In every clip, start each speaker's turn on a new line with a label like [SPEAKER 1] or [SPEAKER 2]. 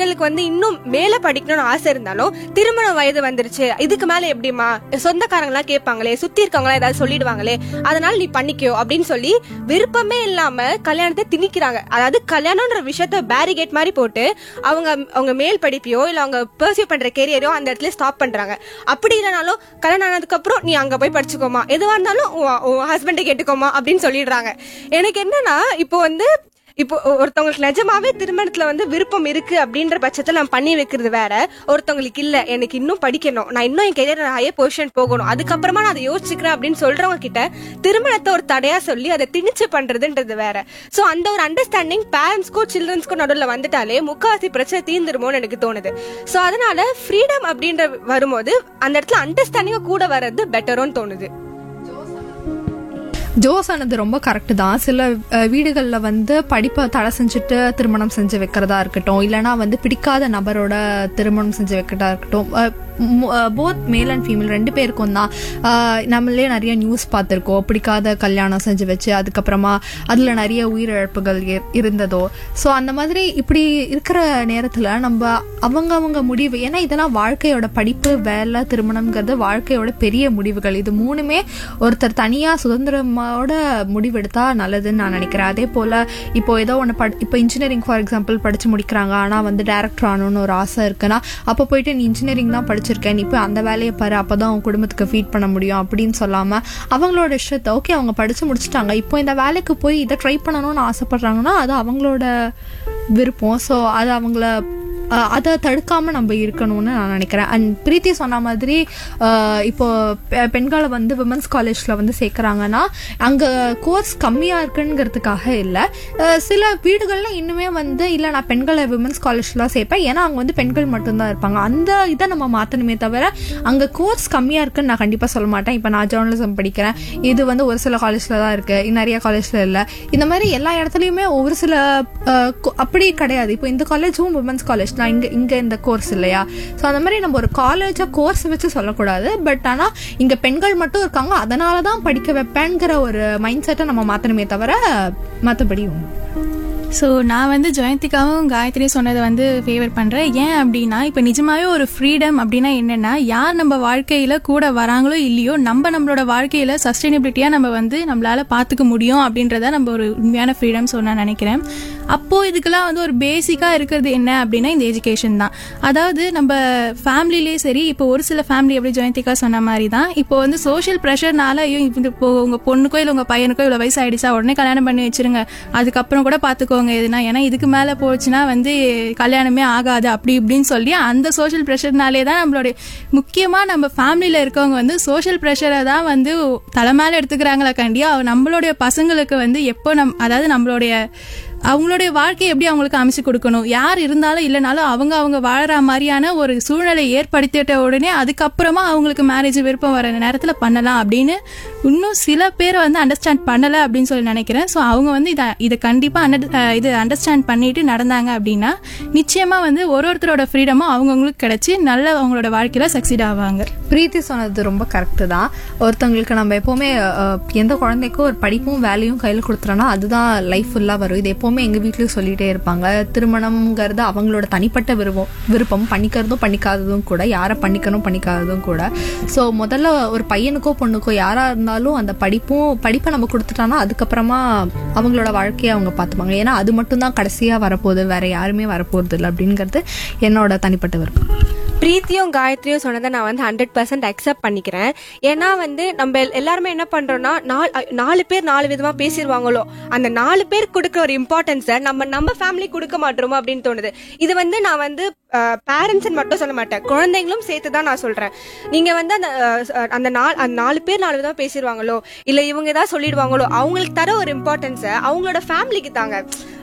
[SPEAKER 1] பெண்களுக்கு வந்து இன்னும் மேல படிக்கணும்னு ஆசை இருந்தாலும் திருமண வயது வந்துருச்சு இதுக்கு மேல எப்படிமா சொந்தக்காரங்க எல்லாம் கேட்பாங்களே சுத்தி இருக்கவங்க ஏதாவது சொல்லிடுவாங்களே அதனால நீ பண்ணிக்கோ அப்படின்னு சொல்லி விருப்பமே இல்லாம கல்யாணத்தை திணிக்கிறாங்க அதாவது கல்யாணம்ன்ற விஷயத்த பேரிகேட் மாதிரி போட்டு அவங்க அவங்க மேல் படிப்பையோ இல்ல அவங்க பர்சியூ பண்ற கெரியரையோ அந்த இடத்துல ஸ்டாப் பண்றாங்க அப்படி இல்லைனாலும் கல்யாணம் ஆனதுக்கு அப்புறம் நீ அங்க போய் படிச்சுக்கோமா எதுவா இருந்தாலும் உன் ஹஸ்பண்டை கேட்டுக்கோமா அப்படின்னு சொல்லிடுறாங்க எனக்கு என்னன்னா இப்போ வந்து இப்போ ஒ- ஒருத்தவங்களுக்கு நிஜமாவே திருமணத்துல வந்து விருப்பம் இருக்கு அப்படின்ற பட்சத்துல நான் பண்ணி வைக்கிறது வேற ஒருத்தவங்களுக்கு இல்ல எனக்கு இன்னும் படிக்கணும் நான் இன்னும் என் கெரியர் ஹையர் பொசிஷன் போகணும் அதுக்கப்புறமா நான் அதை யோசிச்சுக்கிறேன் அப்படின்னு சொல்றவங்க கிட்ட திருமணத்தை ஒரு தடையா சொல்லி அதை திணிச்சு பண்றதுன்றது வேற சோ அந்த ஒரு அண்டர்ஸ்டாண்டிங் பேரண்ட்ஸ்க்கும் சில்ட்ரன்ஸ்க்கும் நடுவில் வந்துட்டாலே முக்காவாசி பிரச்சனை தீர்ந்துருமோன்னு எனக்கு தோணுது சோ அதனால ஃப்ரீடம் அப்படின்ற வரும்போது அந்த இடத்துல அண்டர்ஸ்டாண்டிங் கூட வர்றது பெட்டரோன்னு தோணுது
[SPEAKER 2] ஜோ சொன்னது ரொம்ப கரெக்ட் தான் சில அஹ், வீடுகள்ல வந்து படிப்பை தடை செஞ்சுட்டு திருமணம் செஞ்சு வைக்கிறதா இருக்கட்டும் இல்லனா வந்து பிடிக்காத நபரோட திருமணம் செஞ்சு வைக்கிறதா இருக்கட்டும் போத் மேல் அண்ட் ஃபீமேல் ரெண்டு பேருக்கும் தான் அஹ், நம்மளே நிறைய நியூஸ் பார்த்துருக்கோம் பிடிக்காத கல்யாணம் செஞ்சு வச்சு அதுக்கப்புறமா அதுல நிறைய உயிரிழப்புகள் இரு- இருந்ததோ ஸோ அந்த மாதிரி இப்படி இருக்கிற நேரத்துல நம்ம அவங்க அவங்க முடிவு ஏன்னா இதெல்லாம் வாழ்க்கையோட படிப்பு வேலை திருமணம்ங்கிறது வாழ்க்கையோட பெரிய முடிவுகள் இது மூணுமே ஒருத்தர் தனியா சுதந்திரமோட முடிவெடுத்தா நல்லதுன்னு நான் நினைக்கிறேன் அதே போல இப்போ ஏதோ ஒன்று படி இப்போ இன்ஜினியரிங் ஃபார் எக்ஸாம்பிள் படிச்சு முடிக்கிறாங்க ஆனா வந்து டேரக்டர் ஆகணும்னு ஒரு ஆசை இருக்குன்னா அப்போ போயிட்டு நீ இன்ஜினியரிங் தான் படிச்சிருக்கேன் நீ போய் அந்த வேலையை பாரு அப்பதான் உன் குடும்பத்துக்கு ஃபீட் பண்ண முடியும் அப்படின்னு சொல்லாம அவங்களோட இஷ்டத்தை ஓகே அவங்க படிச்சு முடிச்சிட்டாங்க இப்போ இந்த வேலைக்கு போய் இதை ட்ரை பண்ணணும்னு ஆசைப்படுறாங்கன்னா அது அவங்களோட விருப்பம் ஸோ அது அவங்கள அஹ், அதை தடுக்காம நம்ம இருக்கணும்னு நான் நினைக்கிறேன் அண்ட் பிரீத்தி சொன்ன மாதிரி அஹ், இப்போ பெ- பெண்களை வந்து விமன்ஸ் காலேஜ்ல வந்து சேர்க்கறாங்கன்னா அங்க கோர்ஸ் கம்மியா இருக்குங்கிறதுக்காக இல்லை சில வீடுகள்ல இன்னுமே வந்து இல்லை நான் பெண்களை விமன்ஸ் காலேஜ்ல சேர்ப்பேன் ஏன்னா அங்க வந்து பெண்கள் மட்டும்தான் இருப்பாங்க அந்த இதை நம்ம மாத்தணுமே தவிர அங்க கோர்ஸ் கம்மியா இருக்குன்னு நான் கண்டிப்பா சொல்ல மாட்டேன் இப்போ நான் ஜேர்னலிசம் படிக்கிறேன் இது வந்து ஒரு சில காலேஜ்ல தான் இருக்கு இன்னும் நிறைய காலேஜ்ல இல்லை இந்த மாதிரி எல்லா இடத்துலயுமே ஒவ்வொரு சில அஹ், co- அப்படி கிடையாது இப்போ இந்த காலேஜும் உமன்ஸ் காலேஜ் நான் இங்க இங்க இந்த கோர்ஸ் இல்லையா ஸோ அந்த மாதிரி நம்ம ஒரு காலேஜா கோர்ஸ் வச்சு சொல்லக்கூடாது பட் ஆனா இங்க பெண்கள் மட்டும் இருக்காங்க அதனால தான் படிக்க வைப்பேங்கிற ஒரு மைண்ட் செட்டை நம்ம மாத்தணுமே தவிர மற்றபடி
[SPEAKER 3] ஸோ நான் வந்து ஜெயந்திகாவும் காயத்ரியும் சொன்னதை வந்து ஃபேவர் பண்ணுறேன் ஏன் அப்படின்னா இப்போ நிஜமாவே ஒரு ஃப்ரீடம் அப்படின்னா என்னென்னா யார் நம்ம வாழ்க்கையில் கூட வராங்களோ இல்லையோ நம்ம நம்மளோட வாழ்க்கையில் சஸ்டைனபிலிட்டியாக நம்ம வந்து நம்மளால் பார்த்துக்க முடியும் அப்படின்றத நம்ம ஒரு உண்மையான ஃப்ரீடம் ஸோ நான் நினைக்கிறேன் அப்போது இதுக்கெல்லாம் வந்து ஒரு பேசிக்காக இருக்கிறது என்ன அப்படின்னா இந்த எஜுகேஷன் தான் அதாவது நம்ம ஃபேமிலிலே சரி இப்போ ஒரு சில ஃபேமிலி எப்படி ஜெயந்திகா சொன்ன மாதிரி தான் இப்போ வந்து சோஷியல் ப்ரெஷர்னால ஐயோ இப்போ இப்போ உங்கள் பொண்ணுக்கோ இல்லை உங்கள் பையனுக்கோ இவ்வளோ வயசு ஆயிடுச்சா உடனே கல்யாணம் பண்ணி வச்சிருங்க அதுக்கப்புறம் கூட பார்த்துக்கோங்க எதுனா ஏன்னா இதுக்கு மேலே போச்சுன்னா வந்து கல்யாணமே ஆகாது அப்படி இப்படின்னு சொல்லி அந்த சோஷியல் ப்ரெஷர்னாலே தான் நம்மளுடைய முக்கியமாக நம்ம ஃபேமிலியில் இருக்கவங்க வந்து சோஷியல் ப்ரெஷரை தான் வந்து தலை மேலே எடுத்துக்கிறாங்களா கண்டியா நம்மளுடைய பசங்களுக்கு வந்து எப்போ நம் அதாவது நம்மளுடைய அவங்களுடைய வாழ்க்கையை எப்படி அவங்களுக்கு அமைச்சு கொடுக்கணும் யார் இருந்தாலும் இல்லைனாலும் அவங்க அவங்க வாழற மாதிரியான ஒரு சூழ்நிலை ஏற்படுத்திட்ட உடனே அதுக்கப்புறமா அவங்களுக்கு மேரேஜ் விருப்பம் வர நேரத்தில் பண்ணலாம் அப்படின்னு இன்னும் சில பேரை வந்து அண்டர்ஸ்டாண்ட் பண்ணலை அப்படின்னு சொல்லி நினைக்கிறேன் ஸோ அவங்க வந்து இதை இதை கண்டிப்பாக அண்டர் இது அண்டர்ஸ்டாண்ட் பண்ணிட்டு நடந்தாங்க அப்படின்னா நிச்சயமாக வந்து ஒரு ஒருத்தரோட ஃப்ரீடமும் அவங்கவுங்களுக்கு கிடைச்சி நல்ல அவங்களோட வாழ்க்கையில் சக்சீட் ஆவாங்க
[SPEAKER 2] பிரீத்தி சொன்னது ரொம்ப கரெக்டு தான் ஒருத்தவங்களுக்கு நம்ம எப்போவுமே அஹ், எந்த குழந்தைக்கும் ஒரு படிப்பும் வேலையும் கையில் கொடுத்துறோன்னா அதுதான் லைஃப் ஃபுல்லாக வரும் இது எப்போவுமே எங்கள் வீட்லேயும் சொல்லிகிட்டே இருப்பாங்க திருமணம்ங்கிறது அவங்களோட தனிப்பட்ட விருப்பம் விருப்பம் பண்ணிக்கிறதும் பண்ணிக்காததும் கூட யாரை பண்ணிக்கணும் பண்ணிக்காததும் கூட ஸோ முதல்ல ஒரு பையனுக்கோ பொண்ணுக்கோ யாராக இருந்தாலும் அந்த படிப்பும் படிப்பை நம்ம கொடுத்துட்டோன்னா அதுக்கப்புறமா அவங்களோட வாழ்க்கையை அவங்க பார்த்துப்பாங்க ஏன்னா அது மட்டும்தான் கடைசியாக வரப்போகுது வேற யாருமே வரப்போகிறது இல்லை அப்படிங்கிறது என்னோட தனிப்பட்ட விருப்பம்
[SPEAKER 1] பிரீத்தியும் காயத்ரியும் சொன்னதை நான் வந்து ஹண்ட்ரட் பர்சன்ட் அக்செப்ட் பண்ணிக்கிறேன் ஏன்னா வந்து நம்ம எல்- எல்லாருமே என்ன பண்றோம்னா நாலு நாலு பேர் நாலு விதமா பேசிடுவாங்களோ அந்த நாலு பேர் கொடுக்குற ஒரு இம்பார்ட்டன்ஸை நம்ம நம்ம ஃபேமிலி கொடுக்க மாட்டோமோ அப்படின்னு தோணுது இது வந்து நான் வந்து பேரண்ட்ஸ் மட்டும் சொல்ல மாட்டேன் குழந்தைங்களும் சேர்த்து தான் நான் சொல்றேன் நீங்க வந்து அந்த அஹ், அந்த நாலு அந்த நாலு பேர் நாலு விதமா பேசிடுவாங்களோ இல்ல இவங்க ஏதாவது சொல்லிடுவாங்களோ அவங்களுக்கு தர ஒரு இம்பார்ட்டன்ஸை அவங்களோட ஃபேமிலிக்கு தாங்க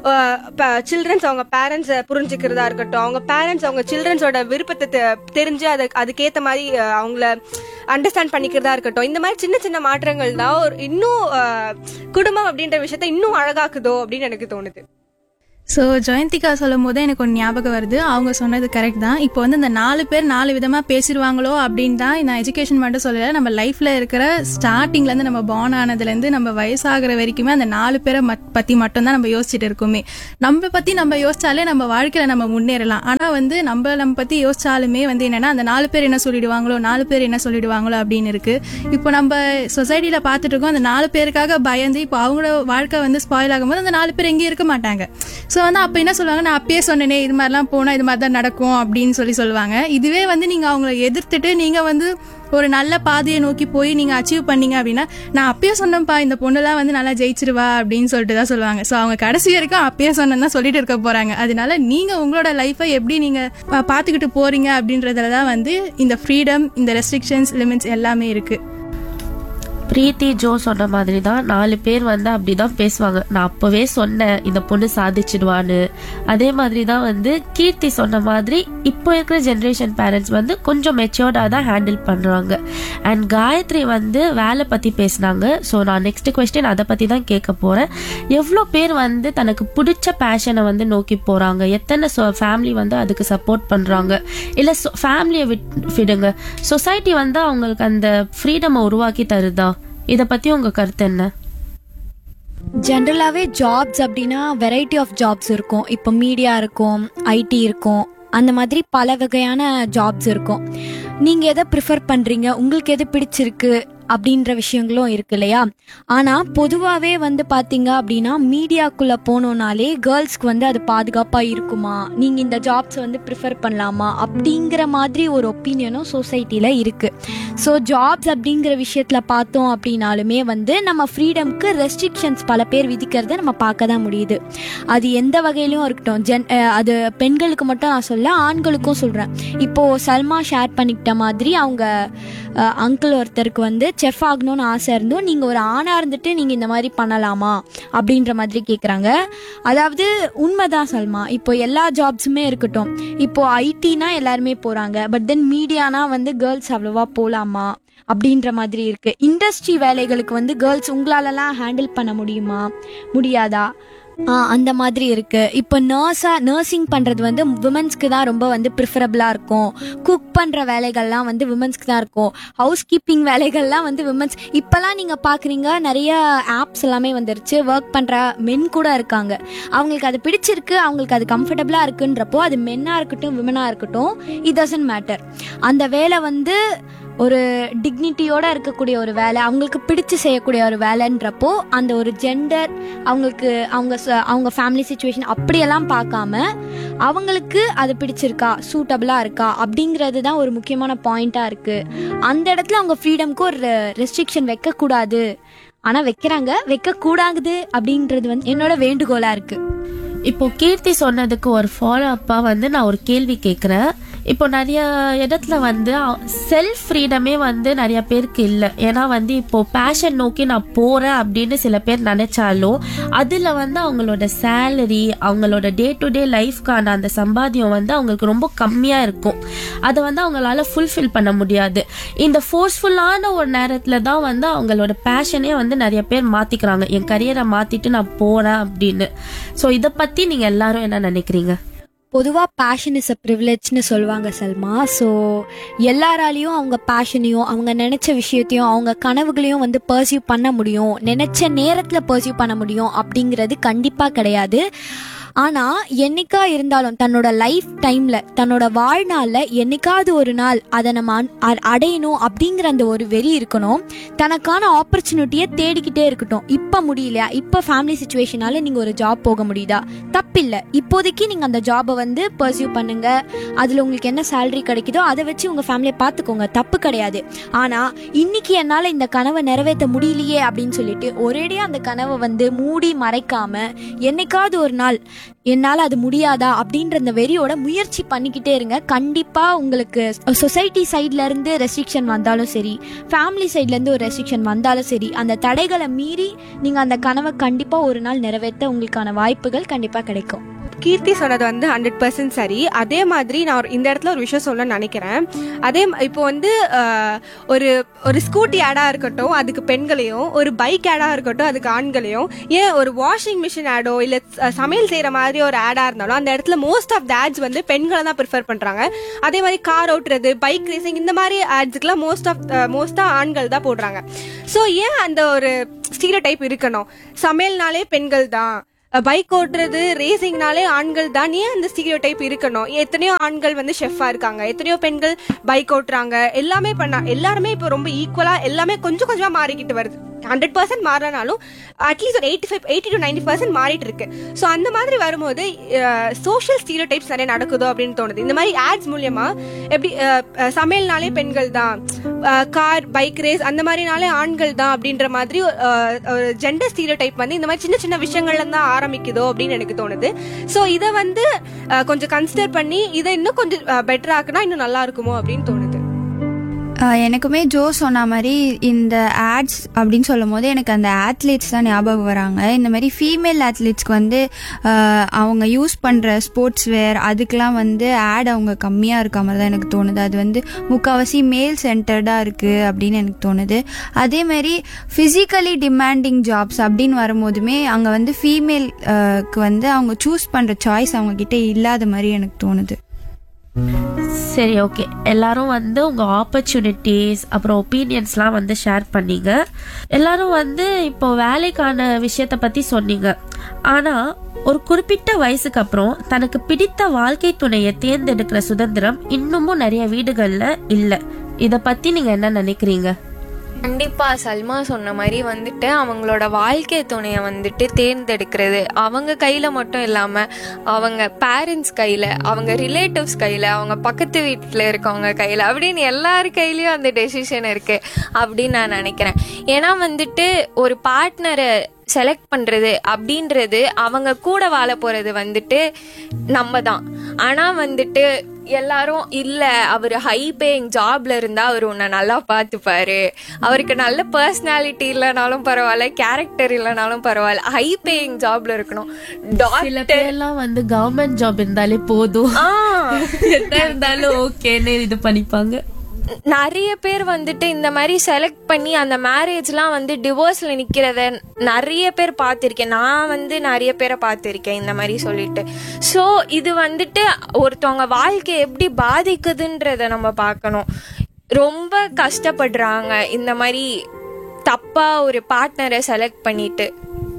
[SPEAKER 1] சில்ட்ரன்ஸ் அவங்க பேரண்ட்ஸை புரிஞ்சுக்கிறதா இருக்கட்டும் அவங்க பேரண்ட்ஸ் அவங்க சில்ட்ரன்ஸோட விருப்பத்தை தெ- தெரிஞ்சு அதை அதுக்கேற்ற மாதிரி அஹ், அவங்கள அண்டர்ஸ்டாண்ட் பண்ணிக்கிறதா இருக்கட்டும் இந்த மாதிரி சின்ன சின்ன மாற்றங்கள் தான் ஒரு இன்னும் அஹ், குடும்பம் அப்படின்ற விஷயத்த இன்னும் அழகாக்குதோ அப்படின்னு எனக்கு தோணுது
[SPEAKER 3] ஸோ ஜெயந்திகா சொல்லும் போது எனக்கு ஒரு ஞாபகம் வருது அவங்க சொன்னது கரெக்ட் தான் இப்போ வந்து இந்த நாலு பேர் நாலு விதமாக பேசிடுவாங்களோ அப்படின்னு தான் நான் எஜுகேஷன் மட்டும் சொல்லலை நம்ம லைஃப்பில் இருக்கிற ஸ்டார்டிங்லேருந்து நம்ம பார்ன் ஆனதுலேருந்து நம்ம வயசாகிற வரைக்குமே அந்த நாலு பேரை மத் பற்றி மட்டும்தான் நம்ம யோசிச்சுட்டு இருக்கோமே நம்ம பற்றி நம்ம யோசிச்சாலே நம்ம வாழ்க்கையில் நம்ம முன்னேறலாம் ஆனால் வந்து நம்ம நம்ம பற்றி யோசிச்சாலுமே வந்து என்னென்னா அந்த நாலு பேர் என்ன சொல்லிடுவாங்களோ நாலு பேர் என்ன சொல்லிடுவாங்களோ அப்படின்னு இருக்கு இப்போ நம்ம சொசைட்டியில் பார்த்துட்டு இருக்கோம் அந்த நாலு பேருக்காக பயந்து இப்போ அவங்களோட வாழ்க்கை வந்து ஸ்பாயில் ஆகும்போது அந்த நாலு பேர் எங்கேயும் இருக்க மாட்டாங்க ஸோ வந்து அப்போ என்ன சொல்லுவாங்க நான் அப்பயே சொன்னேனே இது மாதிரிலாம் போனால் இது மாதிரி தான் நடக்கும் அப்படின்னு சொல்லி சொல்லுவாங்க இதுவே வந்து நீங்கள் அவங்கள எதிர்த்துட்டு நீங்கள் வந்து ஒரு நல்ல பாதையை நோக்கி போய் நீங்கள் அச்சீவ் பண்ணீங்க அப்படின்னா நான் அப்பயே சொன்னேன்ப்பா இந்த பொண்ணுலாம் வந்து நல்லா ஜெயிச்சிருவா அப்படின்னு சொல்லிட்டு தான் சொல்லுவாங்க ஸோ அவங்க கடைசி வரைக்கும் அப்பயே சொன்னேன் தான் சொல்லிட்டு இருக்க போகிறாங்க அதனால நீங்கள் உங்களோட லைஃப்பை எப்படி நீங்கள் பார்த்துக்கிட்டு போகிறீங்க அப்படின்றதுல தான் வந்து இந்த ஃப்ரீடம் இந்த ரெஸ்ட்ரிக்ஷன்ஸ் லிமிட்ஸ் எல்லாமே இருக்குது
[SPEAKER 4] பிரீத்தி ஜோ சொன்ன மாதிரி தான் நாலு பேர் வந்து அப்படிதான் பேசுவாங்க நான் அப்பவே சொன்னேன் இந்த பொண்ணு சாதிச்சிடுவான்னு அதே மாதிரி தான் வந்து கீர்த்தி சொன்ன மாதிரி இப்போ இருக்கிற ஜென்ரேஷன் பேரண்ட்ஸ் வந்து கொஞ்சம் மெச்சோர்டாக தான் ஹேண்டில் பண்ணுறாங்க அண்ட் காயத்ரி வந்து வேலை பற்றி பேசினாங்க ஸோ நான் நெக்ஸ்ட் கொஸ்டின் அதை பற்றி தான் கேட்க போகிறேன் எவ்வளோ பேர் வந்து தனக்கு பிடிச்ச பேஷனை வந்து நோக்கி போகிறாங்க எத்தனை ஃபேமிலி வந்து அதுக்கு சப்போர்ட் பண்ணுறாங்க இல்லை ஃபேமிலியை விட் விடுங்க சொசைட்டி வந்து அவங்களுக்கு அந்த ஃப்ரீடமை உருவாக்கி தருதா இதை பற்றி உங்கள் கருத்து என்ன
[SPEAKER 5] ஜென்ரலாகவே ஜாப்ஸ் அப்படின்னா வெரைட்டி ஆஃப் ஜாப்ஸ் இருக்கும் இப்போ மீடியா இருக்கும் ஐடி இருக்கும் அந்த மாதிரி பல வகையான ஜாப்ஸ் இருக்கும் நீங்கள் எதை ப்ரிஃபர் பண்ணுறீங்க உங்களுக்கு எது பிடிச்சிருக்கு அப்படின்ற விஷயங்களும் இருக்கு இல்லையா ஆனால் பொதுவாகவே வந்து பார்த்தீங்க அப்படின்னா மீடியாக்குள்ளே போனோம்னாலே கேர்ள்ஸ்க்கு வந்து அது பாதுகாப்பாக இருக்குமா நீங்கள் இந்த ஜாப்ஸ் வந்து ப்ரிஃபர் பண்ணலாமா அப்படிங்கிற மாதிரி ஒரு ஒப்பீனியனும் சொசைட்டியில் இருக்குது ஸோ ஜாப்ஸ் அப்படிங்கிற விஷயத்தில் பார்த்தோம் அப்படின்னாலுமே வந்து நம்ம ஃப்ரீடம்க்கு ரெஸ்ட்ரிக்ஷன்ஸ் பல பேர் விதிக்கிறத நம்ம பார்க்க தான் முடியுது அது எந்த வகையிலும் இருக்கட்டும் ஜென் அஹ் அது பெண்களுக்கு மட்டும் நான் சொல்ல ஆண்களுக்கும் சொல்கிறேன் இப்போது சல்மா ஷேர் பண்ணிக்கிட்ட மாதிரி அவங்க அங்கிள் ஒருத்தருக்கு வந்து செஃப் ஆகணும்னு ஆசை இருந்தும் நீங்கள் ஒரு ஆணாக இருந்துட்டு நீங்கள் இந்த மாதிரி பண்ணலாமா அப்படின்ற மாதிரி கேட்குறாங்க அதாவது உண்மைதான் சல்மா இப்போ எல்லா ஜாப்ஸுமே இருக்கட்டும் இப்போ ஐடினா எல்லாருமே போகிறாங்க பட் தென் மீடியானா வந்து கேர்ள்ஸ் அவ்வளோவா போகலாமா அப்படின்ற மாதிரி இருக்கு இண்டஸ்ட்ரி வேலைகளுக்கு வந்து கேர்ள்ஸ் உங்களாலலாம் ஹேண்டில் பண்ண முடியுமா முடியாதா ஆ, அந்த மாதிரி இருக்கு இப்போ நர்ஸா நர்சிங் பண்றது வந்து விமன்ஸ்க்கு தான் ரொம்ப வந்து ப்ரிஃபரபிளா இருக்கும் குக் பண்ற வேலைகள்லாம் வந்து விமன்ஸ்க்கு தான் இருக்கும் ஹவுஸ் கீப்பிங் வேலைகள்லாம் வந்து விமன்ஸ் இப்பெல்லாம் நீங்க பாக்குறீங்க நிறைய ஆப்ஸ் எல்லாமே வந்துருச்சு ஒர்க் பண்ற மென் கூட இருக்காங்க அவங்களுக்கு அது பிடிச்சிருக்கு அவங்களுக்கு அது கம்ஃபர்டபுளா இருக்குன்றப்போ அது மென்னா இருக்கட்டும் விமனா இருக்கட்டும் இட் டசன்ட் மேட்டர் அந்த வேலை வந்து ஒரு டிக்னிட்டியோட இருக்கக்கூடிய ஒரு வேலை அவங்களுக்கு பிடிச்சு செய்யக்கூடிய ஒரு வேலைன்றப்போ அந்த ஒரு ஜெண்டர் அவங்களுக்கு அவங்க ச- அவங்க ஃபேமிலி சுச்சுவேஷன் அப்படியெல்லாம் பார்க்காம அவங்களுக்கு அது பிடிச்சிருக்கா சூட்டபிளாக இருக்கா அப்படிங்கிறது தான் ஒரு முக்கியமான பாயிண்ட்டாக இருக்குது அந்த இடத்துல அவங்க ஃப்ரீடம்க்கு ஒரு ரெஸ்ட்ரிக்ஷன் வைக்கக்கூடாது ஆனால் வைக்கிறாங்க வைக்கக்கூடாது அப்படின்றது வந்து என்னோட வேண்டுகோளாக இருக்குது
[SPEAKER 4] இப்போ கீர்த்தி சொன்னதுக்கு ஒரு ஃபாலோ அப்பா வந்து நான் ஒரு கேள்வி கேட்குறேன் இப்போ நிறைய இடத்துல வந்து செல்ஃப் ஃப்ரீடமே வந்து நிறைய பேருக்கு இல்லை ஏன்னா வந்து இப்போ பேஷன் நோக்கி நான் போறேன் அப்படின்னு சில பேர் நினைச்சாலும் அதுல வந்து அவங்களோட சேலரி அவங்களோட டே டு டே லைஃப்க்கான அந்த சம்பாத்தியம் வந்து அவங்களுக்கு ரொம்ப கம்மியா இருக்கும் அதை வந்து அவங்களால ஃபுல்ஃபில் பண்ண முடியாது இந்த ஃபோர்ஸ்ஃபுல்லான ஒரு நேரத்துல தான் வந்து அவங்களோட பேஷனே வந்து நிறைய பேர் மாத்திக்கிறாங்க என் கரியரை மாத்திட்டு நான் போறேன் அப்படின்னு ஸோ இதை பத்தி நீங்க எல்லாரும் என்ன நினைக்கிறீங்க
[SPEAKER 5] பொதுவாக பேஷன் இஸ் அ ப்ரிவிலேஜ்னு சொல்லுவாங்க சல்மா ஸோ எல்லாராலையும் அவங்க பேஷனையும் அவங்க நினச்ச விஷயத்தையும் அவங்க கனவுகளையும் வந்து பர்சியூ பண்ண முடியும் நினச்ச நேரத்தில் பர்சியூ பண்ண முடியும் அப்படிங்கிறது கண்டிப்பாக கிடையாது ஆனால் என்னைக்கா இருந்தாலும் தன்னோட லைஃப் டைமில் தன்னோட வாழ்நாளில் என்னைக்காவது ஒரு நாள் அதை நம்ம அன்- அ- அடையணும் அப்படிங்கிற அந்த ஒரு வெறி இருக்கணும் தனக்கான ஆப்பர்ச்சுனிட்டியை தேடிக்கிட்டே இருக்கட்டும் இப்போ முடியலையா இப்போ ஃபேமிலி சுச்சுவேஷனால நீங்கள் ஒரு ஜாப் போக முடியுதா தப்பில்லை இப்போதைக்கு நீங்கள் அந்த ஜாபை வந்து பர்சியூ பண்ணுங்க அதில் உங்களுக்கு என்ன சேலரி கிடைக்குதோ அதை வச்சு உங்கள் ஃபேமிலியை பார்த்துக்கோங்க தப்பு கிடையாது ஆனால் இன்னைக்கு என்னால் இந்த கனவை நிறைவேற்ற முடியலையே அப்படின்னு சொல்லிட்டு ஒரேடியாக அந்த கனவை வந்து மூடி மறைக்காம என்னைக்காவது ஒரு நாள் என்னால் அது முடியாதா அப்படின்ற அந்த வெறியோட முயற்சி பண்ணிக்கிட்டே இருங்க கண்டிப்பாக உங்களுக்கு சொசைட்டி சைட்ல இருந்து ரெஸ்ட்ரிக்ஷன் வந்தாலும் சரி ஃபேமிலி சைட்லேருந்து ஒரு ரெஸ்ட்ரிக்ஷன் வந்தாலும் சரி அந்த தடைகளை மீறி நீங்கள் அந்த கனவை கண்டிப்பாக ஒரு நாள் நிறைவேற்ற உங்களுக்கான வாய்ப்புகள் கண்டிப்பாக கிடைக்கும்
[SPEAKER 1] கீர்த்தி சொன்னது வந்து ஹண்ட்ரட் பர்சன்ட் சரி அதே மாதிரி நான் ஒரு- இந்த இடத்துல ஒரு விஷயம் சொல்லணும்னு நினைக்கிறேன் அதே ம- இப்போ வந்து அஹ், ஒரு ஒரு ஸ்கூட்டி ஆடா இருக்கட்டும் அதுக்கு பெண்களையும் ஒரு பைக் ஆடா இருக்கட்டும் அதுக்கு ஆண்களையும் ஏன் ஒரு வாஷிங் மிஷின் ஆடோ இல்ல ச- சமையல் செய்யற மாதிரி ஒரு ஆடா இருந்தாலும் அந்த இடத்துல மோஸ்ட் ஆஃப் த ஆட்ஸ் வந்து பெண்களை தான் ப்ரிஃபர் பண்றாங்க அதே மாதிரி கார் ஓட்டுறது பைக் ரேசிங் இந்த மாதிரி ஆட்ஸுக்குலாம் மோஸ்ட் ஆஃப் மோஸ்டா ஆண்கள் தான் போடுறாங்க ஸோ ஏன் அந்த ஒரு ஸ்டீரியோ டைப் இருக்கணும் சமையல்னாலே பெண்கள் தான் பைக் ஓட்டுறது ரேசிங்னாலே ஆண்கள் தான் ஏன் அந்த ஸ்டீரியோ டைப் இருக்கணும் எத்தனையோ ஆண்கள் வந்து ஷெஃபா இருக்காங்க எத்தனையோ பெண்கள் பைக் ஓட்டுறாங்க எல்லாமே பண்ணா எல்லாருமே இப்போ ரொம்ப ஈக்குவலா எல்லாமே கொஞ்சம் கொஞ்சமா மாறிக்கிட்டு வருது ஹண்ட்ரட் பர்சன்ட் மாறினாலும் அட்லீஸ்ட் ஒரு eighty five eighty to ninety percent மாறிட்டு இருக்கு ஸோ அந்த மாதிரி வரும்போது சோஷியல் ஸ்டீரியோ டைப்ஸ் நிறைய நடக்குதோ அப்படின்னு தோணுது இந்த மாதிரி ஆட்ஸ் மூலியமா எப்படி அஹ், அஹ், சமையல்னாலே பெண்கள் தான் கார் பைக் ரேஸ் அந்த மாதிரினாலே ஆண்கள் தான் அப்படின்ற மாதிரி அஹ், ஒரு ஜெண்டர் ஸ்டீரியோ டைப் வந்து இந்த மாதிரி சின்ன சின்ன விஷயங்கள்ல தான் ஆரம்பிக்குதோ அப்படின்னு எனக்கு தோணுது ஸோ இதை வந்து அஹ், கொஞ்சம் கன்சிடர் பண்ணி இதை இன்னும் கொஞ்சம் பெட்டர் ஆக்குனா இன்னும் நல்லா இருக்குமோ அப்படின்னு தோணுது
[SPEAKER 6] ஆஹ் எனக்குமே ஜோ சொன்ன மாதிரி இந்த ஆட்ஸ் அப்படின்னு சொல்லும் போது எனக்கு அந்த ஆத்லீட்ஸ் தான் ஞாபகம் வராங்க இந்த மாதிரி ஃபீமேல் ஆத்லீட்ஸ்க்கு வந்து ஆஹ் அவங்க யூஸ் பண்ணுற ஸ்போர்ட்ஸ் வேர் அதுக்கெலாம் வந்து ஆட் அவங்க கம்மியாக இருக்க மாதிரி தான் எனக்கு தோணுது அது வந்து முக்கால்வாசி மேல் சென்டர்டாக இருக்குது அப்படின்னு எனக்கு தோணுது அதே மாதிரி ஃபிசிக்கலி டிமாண்டிங் ஜாப்ஸ் அப்படின்னு வரும்போதுமே அங்கே வந்து ஃபீமேல்க்கு வந்து அவங்க சூஸ் பண்ணுற சாய்ஸ் அவங்க கிட்ட இல்லாத மாதிரி எனக்கு தோணுது
[SPEAKER 4] சரி ஓகே எல்லாரும் வந்து உங்க ஆப்பர்ச்சுனிட்டிஸ் அப்புறம் ஒப்பீனியன்ஸ்லாம் வந்து ஷேர் பண்ணீங்க எல்லாரும் வந்து இப்போ வேலைக்கான விஷயத்த பத்தி சொன்னீங்க ஆனா ஒரு குறிப்பிட்ட வயசுக்கு அப்புறம் தனக்கு பிடித்த வாழ்க்கை துணையை தேர்ந்தெடுக்கிற சுதந்திரம் இன்னமும் நிறைய வீடுகள்ல இல்ல இத பத்தி நீங்க என்ன நினைக்கிறீங்க
[SPEAKER 7] கண்டிப்பா சல்மா சொன்ன மாதிரி வந்துட்டு அவங்களோட வாழ்க்கை துணையை வந்துட்டு தேர்ந்தெடுக்கிறது அவங்க கையில மட்டும் இல்லாம அவங்க பேரண்ட்ஸ் கையில அவங்க ரிலேட்டிவ்ஸ் கையில அவங்க பக்கத்து வீட்டில் இருக்கவங்க கையில அப்படின்னு எல்லார் கையிலயும் அந்த டெசிஷன் இருக்கு அப்படின்னு நான் நினைக்கிறேன் ஏன்னா வந்துட்டு ஒரு பார்ட்னரை செலக்ட் பண்றது அப்படின்றது அவங்க கூட வாழ போறது வந்துட்டு நம்ம தான் ஆனா வந்துட்டு எல்லாரும் இல்ல அவர் ஹை பேயிங் ஜாப்ல இருந்தா அவர் உன்னை நல்லா பார்த்துப்பாரு அவருக்கு நல்ல பர்சனாலிட்டி இல்லைனாலும் பரவாயில்ல கேரக்டர் இல்லைனாலும் பரவாயில்ல ஹை பேயிங் ஜாப்ல இருக்கணும்
[SPEAKER 4] சில
[SPEAKER 7] டாக்டர்
[SPEAKER 4] பேர்லாம் வந்து கவர்மெண்ட் ஜாப் இருந்தாலே போதும்
[SPEAKER 7] ஆ
[SPEAKER 4] என்ன இருந்தாலும் ஓகேன்னு இது பண்ணிப்பாங்க
[SPEAKER 7] நிறைய பேர் வந்துட்டு இந்த மாதிரி செலக்ட் பண்ணி அந்த மேரேஜ்லாம் வந்து டிவோர்ஸ்ல நிக்கிறத நிறைய பேர் பார்த்திருக்கேன் நான் வந்து நிறைய பேரை பார்த்திருக்கேன் இந்த மாதிரி சொல்லிட்டு ஸோ இது வந்துட்டு ஒருத்தவங்க வாழ்க்கையை எப்படி பாதிக்குதுன்றத நம்ம பார்க்கணும் ரொம்ப கஷ்டப்படுறாங்க இந்த மாதிரி தப்பா ஒரு பார்ட்னரை செலக்ட் பண்ணிட்டு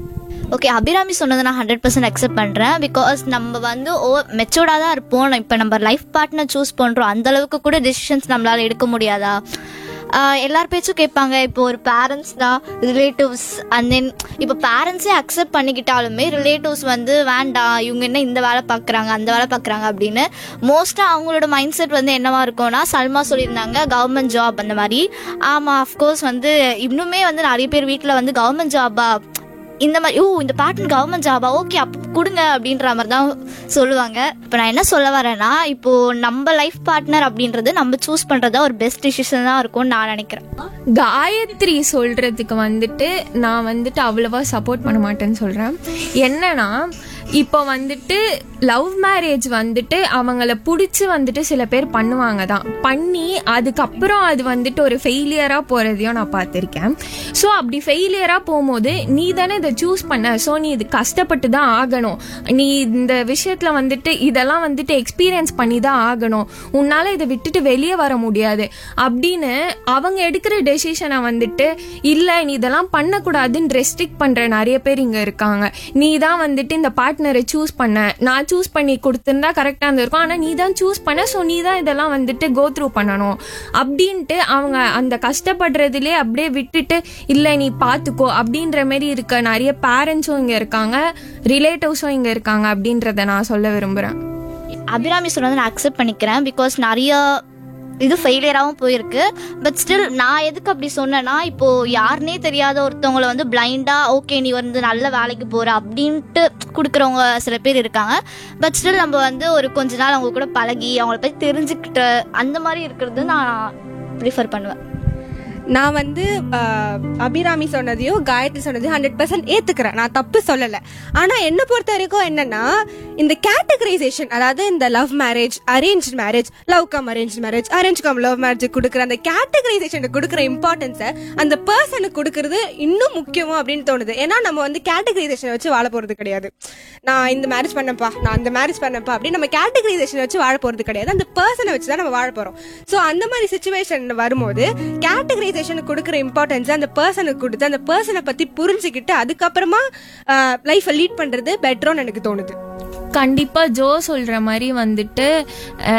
[SPEAKER 8] ஓகே அபிராமி சொன்னதை நான் ஹண்ட்ரட் பர்சன்ட் அக்செப்ட் பண்ணுறேன் பிகாஸ் நம்ம வந்து ஓ மெச்சூர்டாக தான் இருப்போம் இப்போ நம்ம லைஃப் பார்ட்னர் சூஸ் பண்ணுறோம் அந்த அளவுக்கு கூட டெசிஷன்ஸ் நம்மளால எடுக்க முடியாதா ஆஹ் எல்லார் பேச்சும் கேட்பாங்க இப்போ ஒரு பேரண்ட்ஸ் தான் ரிலேட்டிவ்ஸ் அண்ட் தென் இப்போ பேரண்ட்ஸே அக்செப்ட் பண்ணிக்கிட்டாலுமே ரிலேட்டிவ்ஸ் வந்து வேண்டாம் இவங்க என்ன இந்த வேலை பார்க்குறாங்க அந்த வேலை பார்க்குறாங்க அப்படின்னு மோஸ்ட்டாக அவங்களோட மைண்ட் செட் வந்து என்னவா இருக்கும்னா சல்மா சொல்லியிருந்தாங்க கவர்மெண்ட் ஜாப் அந்த மாதிரி ஆமாம் அஃப்கோர்ஸ் வந்து இன்னுமே வந்து நிறைய பேர் வீட்டில் வந்து கவர்மெண்ட் ஜாபா இந்த மாதிரி ஓ இந்த பேட்டர்ன் கவர்மெண்ட் ஜாபா ஓகே அப்போ கொடுங்க அப்படின்ற மாதிரி தான் சொல்லுவாங்க இப்போ நான் என்ன சொல்ல வரேன்னா இப்போ நம்ம லைஃப் பார்ட்னர் அப்படின்றது நம்ம சூஸ் பண்ணுறதா ஒரு பெஸ்ட் டிசிஷன் தான் இருக்கும்னு நான் நினைக்கிறேன்
[SPEAKER 7] காயத்ரி சொல்றதுக்கு வந்துட்டு நான் வந்துட்டு அவ்வளவா சப்போர்ட் பண்ண மாட்டேன்னு சொல்றேன் என்னன்னா இப்போ வந்துட்டு லவ் மேரேஜ் வந்துட்டு அவங்கள பிடிச்சி வந்துட்டு சில பேர் பண்ணுவாங்க தான் பண்ணி அதுக்கப்புறம் அது வந்துட்டு ஒரு ஃபெயிலியராக போகிறதையும் நான் பார்த்துருக்கேன் ஸோ அப்படி ஃபெயிலியராக போகும்போது நீ தானே இதை சூஸ் பண்ண ஸோ நீ இது கஷ்டப்பட்டு தான் ஆகணும் நீ இந்த விஷயத்தில் வந்துட்டு இதெல்லாம் வந்துட்டு எக்ஸ்பீரியன்ஸ் பண்ணி தான் ஆகணும் உன்னால் இதை விட்டுட்டு வெளியே வர முடியாது அப்படின்னு அவங்க எடுக்கிற டெசிஷனை வந்துட்டு இல்லை நீ இதெல்லாம் பண்ணக்கூடாதுன்னு ரெஸ்ட்ரிக்ட் பண்ணுற நிறைய பேர் இங்கே இருக்காங்க நீ தான் வந்துட்டு இந்த பார்ட்னரை சூஸ் பண்ண நான் சூஸ் பண்ணி கொடுத்துருந்தா கரெக்டாக இருந்திருக்கும் ஆனால் நீ தான் சூஸ் பண்ண ஸோ நீ தான் இதெல்லாம் வந்துட்டு கோ த்ரூ பண்ணணும் அப்படின்ட்டு அவங்க அந்த கஷ்டப்படுறதுலே அப்படியே விட்டுட்டு இல்லை நீ பார்த்துக்கோ அப்படின்ற மாதிரி இருக்க நிறைய பேரண்ட்ஸும் இங்கே இருக்காங்க ரிலேட்டிவ்ஸும் இங்கே இருக்காங்க அப்படின்றத நான் சொல்ல விரும்புகிறேன்
[SPEAKER 8] அபிராமி சொன்னதை நான் அக்செப்ட் பண்ணிக்கிறேன் பிகாஸ் நிறைய இது ஃபெயிலியராகவும் போயிருக்கு பட் ஸ்டில் நான் எதுக்கு அப்படி சொன்னேன்னா இப்போ யாருனே தெரியாத ஒருத்தவங்கள வந்து பிளைண்டா ஓகே நீ வந்து நல்ல வேலைக்கு போற அப்படின்ட்டு கொடுக்குறவங்க சில பேர் இருக்காங்க பட் ஸ்டில் நம்ம வந்து ஒரு கொஞ்ச நாள் அவங்க கூட பழகி அவங்கள பத்தி தெரிஞ்சுக்கிட்டு அந்த மாதிரி இருக்கிறது நான் ப்ரிஃபர் பண்ணுவேன்
[SPEAKER 1] நான் வந்து ஆஹ், அபிராமி சொன்னதையும் காயத்ரி சொன்னதையும் ஹண்ட்ரட் பர்சன்ட் ஏத்துக்கிறேன் நான் தப்பு சொல்லல ஆனா என்ன பொறுத்த வரைக்கும் என்னன்னா இந்த கேட்டகரைசேஷன் அதாவது இந்த love marriage arrange marriage love cum arrange marriage arrange cum love marriage கொடுக்குற அந்த கேட்டகரைசேஷனுக்கு கொடுக்குற இம்பார்ட்டன்ஸை அந்த பர்சனுக்கு கொடுக்கறது இன்னும் முக்கியமோ அப்படின்னு தோணுது ஏன்னா நம்ம வந்து கேட்டகரைசேஷனை வச்சு வாழ போறது கிடையாது நான் இந்த மேரேஜ் பண்ணப்பா நான் அந்த மேரேஜ் பண்ணப்பா அப்படின்னு நம்ம கேட்டகரைசேஷன் வச்சு வாழ போறது கிடையாது அந்த பர்சனை வச்சு தான் நம்ம வாழ போறோம் ஸோ அந்த மாதிரி சுச்சுவேஷன் வரும்போது கேட்டகரைசேஷனுக்கு கொடுக்குற இம்பார்ட்டன்ஸ் அந்த பர்சனுக்கு கொடுத்து அந்த பர்சனை பத்தி புரிஞ்சுக்கிட்டு அதுக்கப்புறமா லைஃப்பை லீட் பண்றது பெட்டரோன்னு எனக்கு தோணுது
[SPEAKER 7] கண்டிப்பா ஜோ சொல்ற மாதிரி வந்துட்டு